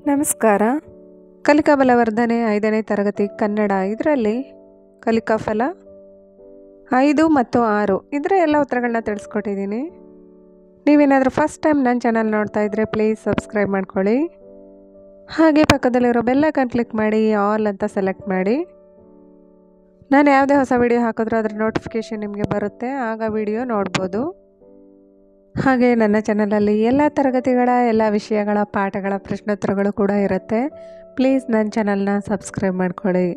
ನಮಸ್ಕಾರ ಕಲಿಕಾ ಬಲವರ್ಧನೆ ಐದನೇ ತರಗತಿ ಕನ್ನಡ ಇದರಲ್ಲಿ ಕಲಿಕಾ ಫಲ ಐದು ಮತ್ತು ಆರು ಇದರ ಎಲ್ಲ ಉತ್ತರಗಳನ್ನ ತಿಳಿಸ್ಕೊಟ್ಟಿದ್ದೀನಿ ನೀವೇನಾದರೂ ಫಸ್ಟ್ ಟೈಮ್ ನನ್ನ ಚಾನಲ್ ನೋಡ್ತಾ ಇದ್ದರೆ ಪ್ಲೀಸ್ ಸಬ್ಸ್ಕ್ರೈಬ್ ಮಾಡ್ಕೊಳ್ಳಿ ಹಾಗೆ ಪಕ್ಕದಲ್ಲಿರೋ ಬೆಲ್ಲೈಕನ್ ಕ್ಲಿಕ್ ಮಾಡಿ ಆಲ್ ಅಂತ ಸೆಲೆಕ್ಟ್ ಮಾಡಿ ನಾನು ಯಾವುದೇ ಹೊಸ ವಿಡಿಯೋ ಹಾಕಿದ್ರೂ ಅದರ ನೋಟಿಫಿಕೇಷನ್ ನಿಮಗೆ ಬರುತ್ತೆ ಆಗ ವಿಡಿಯೋ ನೋಡ್ಬೋದು ಹಾಗೆ ನನ್ನ ಚಾನಲಲ್ಲಿ ಎಲ್ಲ ತರಗತಿಗಳ ಎಲ್ಲ ವಿಷಯಗಳ ಪಾಠಗಳ ಪ್ರಶ್ನೋತ್ತರಗಳು ಕೂಡ ಇರುತ್ತೆ ಪ್ಲೀಸ್ ನನ್ನ ಚಾನಲ್ನ ಸಬ್ಸ್ಕ್ರೈಬ್ ಮಾಡ್ಕೊಳ್ಳಿ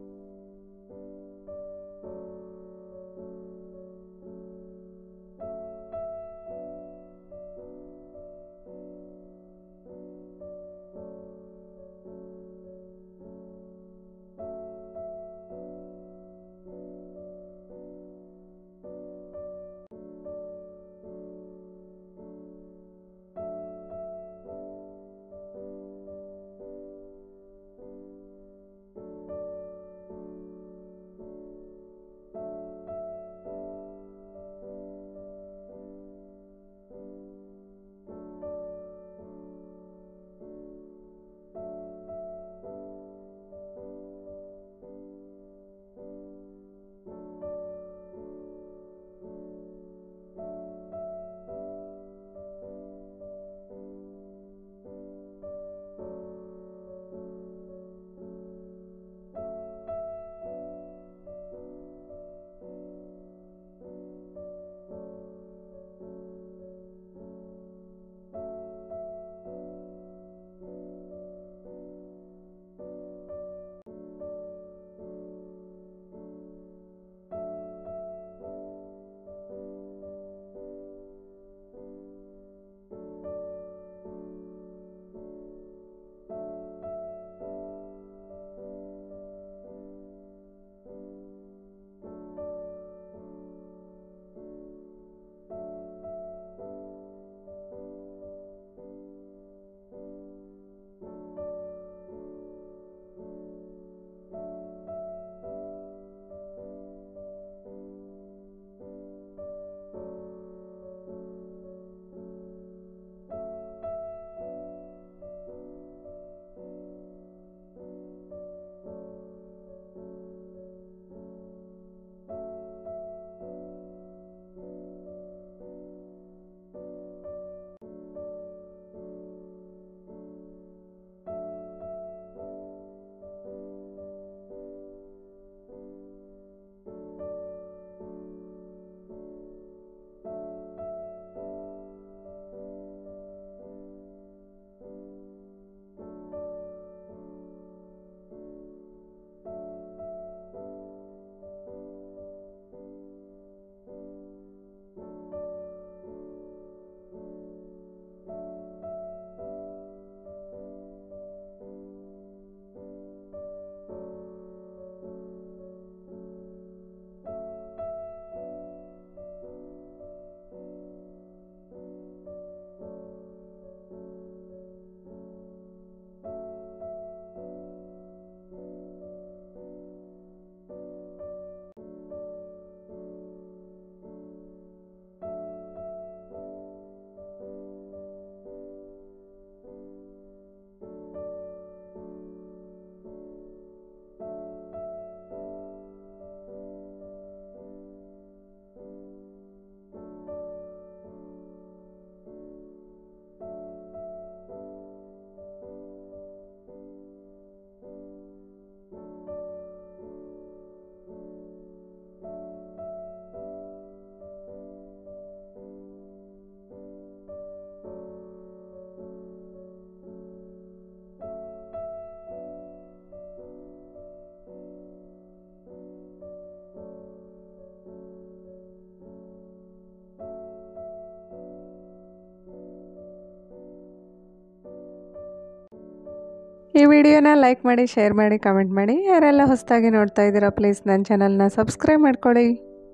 ಈ ವಿಡಿಯೋನ ಲೈಕ್ ಮಾಡಿ ಶೇರ್ ಮಾಡಿ ಕಮೆಂಟ್ ಮಾಡಿ ಯಾರೆಲ್ಲ ಹೊಸದಾಗಿ ನೋಡ್ತಾ ಇದ್ದೀರಾ ಪ್ಲೀಸ್ ನನ್ನ ಚಾನಲ್ನ ಸಬ್ಸ್ಕ್ರೈಬ್ ಮಾಡ್ಕೊಳ್ಳಿ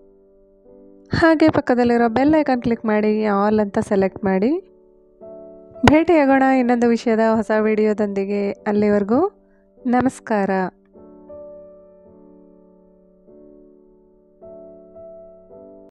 ಹಾಗೆ ಪಕ್ಕದಲ್ಲಿರೋ ಬೆಲ್ ಐಕಾನ್ ಕ್ಲಿಕ್ ಮಾಡಿ ಆಲ್ ಅಂತ ಸೆಲೆಕ್ಟ್ ಮಾಡಿ ಭೇಟಿಯಾಗೋಣ ಇನ್ನೊಂದು ವಿಷಯದ ಹೊಸ ವಿಡಿಯೋದೊಂದಿಗೆ ಅಲ್ಲಿವರೆಗೂ ನಮಸ್ಕಾರ